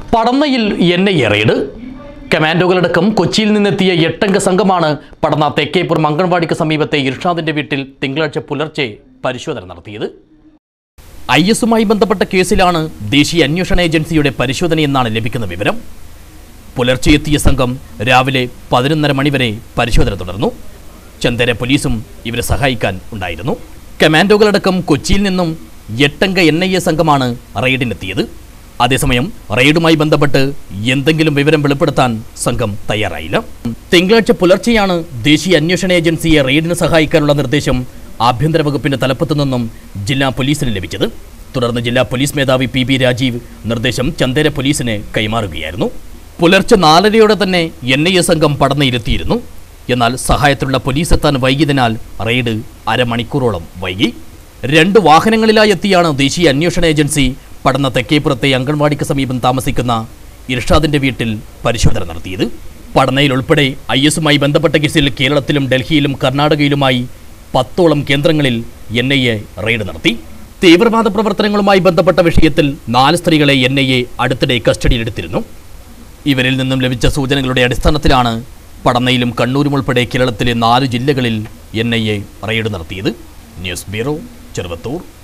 പടന്നയിൽ N I A raid കമാൻഡോകളടക്കം കൊച്ചിയിൽ നിന്നെത്തിയ എട്ടംഗ സംഘമാണ് പടന്ന തെക്കേപ്പുറം അംഗൻവാടിക്ക് സമീപത്തെ ഇർഷാദിന്റെ വീട്ടിൽ തിങ്കളാഴ്ച പുലർച്ചെ പരിശോധന നടത്തിയത് ഐ എസുമായി ബന്ധപ്പെട്ട കേസിലാണ് ദേശീയ അന്വേഷണ ഏജൻസിയുടെ പരിശോധനയെന്നാണ് ലഭിക്കുന്ന വിവരം പുലർച്ചെ എത്തിയ സംഘം രാവിലെ പതിനൊന്നര മണിവരെ പരിശോധന തുടർന്നു ചന്ദര പോലീസും ഇവരെ സഹായിക്കാൻ ഉണ്ടായിരുന്നു കമാൻഡോകളടക്കം കൊച്ചിയിൽ നിന്നും എട്ടംഗ എൻ ഐ എ സംഘമാണ് റെയ്ഡിനെത്തിയത് അതേസമയം റെയ്ഡുമായി ബന്ധപ്പെട്ട് എന്തെങ്കിലും വിവരം വെളിപ്പെടുത്താൻ സംഘം തയ്യാറായില്ല തിങ്കളാഴ്ച പുലർച്ചെയാണ് ദേശീയ അന്വേഷണ ഏജൻസിയെ റെയ്ഡിന് സഹായിക്കാനുള്ള നിർദ്ദേശം ആഭ്യന്തര വകുപ്പിന്റെ തലപ്പത്തു നിന്നും ജില്ലാ പോലീസിന് ലഭിച്ചത് തുടർന്ന് ജില്ലാ പോലീസ് മേധാവി പി ബി രാജീവ് നിർദ്ദേശം ചന്ദേര പോലീസിന് കൈമാറുകയായിരുന്നു പുലർച്ചെ നാലരയോടെ തന്നെ എൻ ഐ എ സംഘം പടന്നയിലെത്തിയിരുന്നു എന്നാൽ സഹായത്തിലുള്ള പോലീസ് എത്താൻ വൈകിയതിനാൽ റെയ്ഡ് അരമണിക്കൂറോളം വൈകി രണ്ട് വാഹനങ്ങളിലായി എത്തിയാണ് ദേശീയ അന്വേഷണ ഏജൻസി പടന്ന തെക്കേപ്പുറത്തെ അംഗൻവാടിക്ക് സമീപം താമസിക്കുന്ന ഇർഷാദിന്റെ വീട്ടിൽ പരിശോധന നടത്തിയത് പടനയിൽ ഉൾപ്പെടെ ഐ എസുമായി ബന്ധപ്പെട്ട കേസിൽ കേരളത്തിലും ഡൽഹിയിലും കർണാടകയിലുമായി പത്തോളം കേന്ദ്രങ്ങളിൽ എൻ ഐ എ റെയ്ഡ് നടത്തി തീവ്രവാദ പ്രവർത്തനങ്ങളുമായി ബന്ധപ്പെട്ട വിഷയത്തിൽ നാല് സ്ത്രീകളെ എൻ ഐ എ അടുത്തിടെ കസ്റ്റഡിയിലെടുത്തിരുന്നു ഇവരിൽ നിന്നും ലഭിച്ച സൂചനകളുടെ അടിസ്ഥാനത്തിലാണ് പടന്നയിലും കണ്ണൂരും ഉൾപ്പെടെ കേരളത്തിലെ നാല് ജില്ലകളിൽ എൻ ഐ എ റെയ്ഡ് നടത്തിയത് ന്യൂസ് ബ്യൂറോ ചെറുവത്തൂർ